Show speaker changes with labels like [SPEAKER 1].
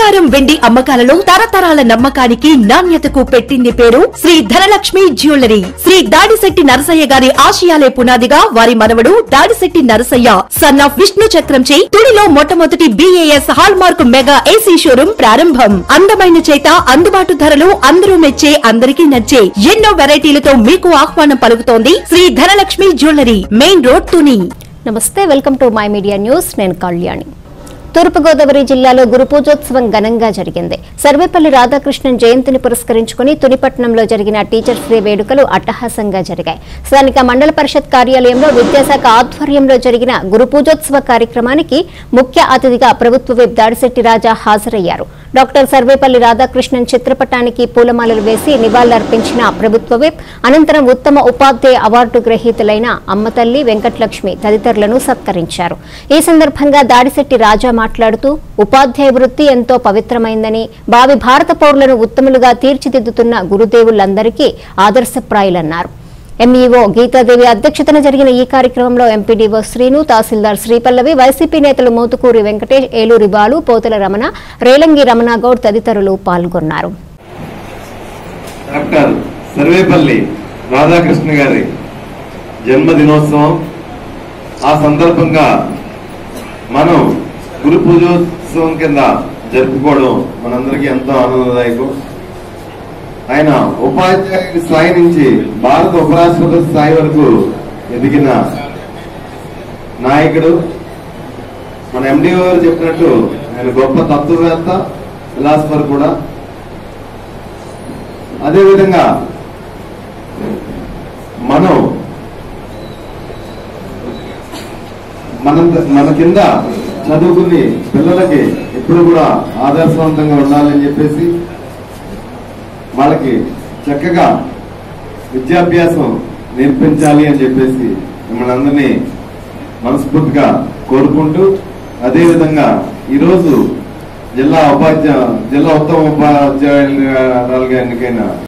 [SPEAKER 1] బంగారం వెండి అమ్మకాలలో తరతరాల నమ్మకానికి నాణ్యతకు పెట్టింది పేరు శ్రీ ధనలక్ష్మి జ్యువెలరీ శ్రీ దాడిశెట్టి నరసయ్య గారి ఆశయాలే పునాదిగా వారి మనవడు దాడిశెట్టి నరసయ్య సన్ ఆఫ్ విష్ణు చక్రంచే తుడిలో మొట్టమొదటి BIS hallmark mega AC showroom ప్రారంభం అందమైన చేత అందుబాటు ధరలు అందరూ మెచ్చే అందరికీ నచ్చే ఎన్నో వెరైటీలతో మీకు ఆహ్వానం పలుకుతోంది Shri Dhanalakshmi jewellery main road Tuni
[SPEAKER 2] నమస్తే welcome to my media news నేను కళ్యాణి తూర్పుగోదావరి జిల్లాలో గురు పూజోత్సవం ఘనంగా జరిగింది సర్వేపల్లి రాధాకృష్ణన్ జయంతిని పురస్కరించుకుని తునిపట్నంలో జరిగిన టీచర్స్ డే వేడుకలు అట్టహాసంగా జరిగాయి స్థానిక మండల పరిషత్ కార్యాలయంలో విద్యాశాఖ ఆధ్వర్యంలో జరిగిన గురు పూజోత్సవ కార్యక్రమానికి ముఖ్య అతిథిగా ప్రభుత్వ విప్ దాడిశెట్టి రాజా హాజరయ్యారు డాక్టర్ సర్వేపల్లి రాధాకృష్ణన్ చిత్రపటానికి పూలమాలలు వేసి నివాళులర్పించిన ప్రభుత్వ విప్ అనంతరం ఉత్తమ ఉపాధ్యాయ అవార్డు గ్రహీతులైన అమ్మతల్లి వెంకటలక్ష్మి తదితరులను సత్కరించారు ఈ సందర్భంగా దాడిశెట్టి రాజా మాట్లాడుతూ ఉపాధ్యాయ వృత్తి ఎంతో పవిత్రమైందని భావి భారత పౌరులను ఉత్తములుగా తీర్చిదిద్దుతున్న గురుదేవులందరికీ ఆదర్శప్రాయులన్నారు ఎంఈఓ గీతాదేవి అధ్యక్షతన జరిగిన ఈ కార్యక్రమంలో ఎంపీడీఓ శ్రీను తహసీల్దార్ శ్రీపల్లవి వైసీపీ నేతలు మోతుకూరి వెంకటేష్ ఏలూరి బాలు పోతుల రమణ రేలంగి రమణగౌడ్ తదితరులు పాల్గొన్నారు
[SPEAKER 3] డాక్టర్ సర్వేపల్లి రాధాకృష్ణ గారి జన్మదినోత్సవం ఆ సందర్భంగా మనం గురు పూజోత్సవం కింద జరుపుకోవడం మనందరికీ ఎంతో ఆనందదాయకం ఆయన ఉపాధ్యాయుడి స్థాయి నుంచి భారత ఉపరాష్ట్రపతి స్థాయి వరకు ఎదిగిన నాయకుడు మన ఎండిఓ గారు చెప్పినట్టు ఆయన గొప్ప తత్వవేత్త ఫిలాసఫర్ కూడా అదేవిధంగా మనం మన మన కింద చదువుకుని పిల్లలకి ఎప్పుడు కూడా ఆదర్శవంతంగా ఉండాలని చెప్పేసి వాళ్ళకి చక్కగా విద్యాభ్యాసం నేర్పించాలి అని చెప్పేసి మిమ్మల్ని అందరినీ మనస్ఫూర్తిగా కోరుకుంటూ అదేవిధంగా ఈరోజు జిల్లా ఉపాధ్యాయ జిల్లా ఉత్తమ ఉపాధ్యాయులుగా ఎన్నికైన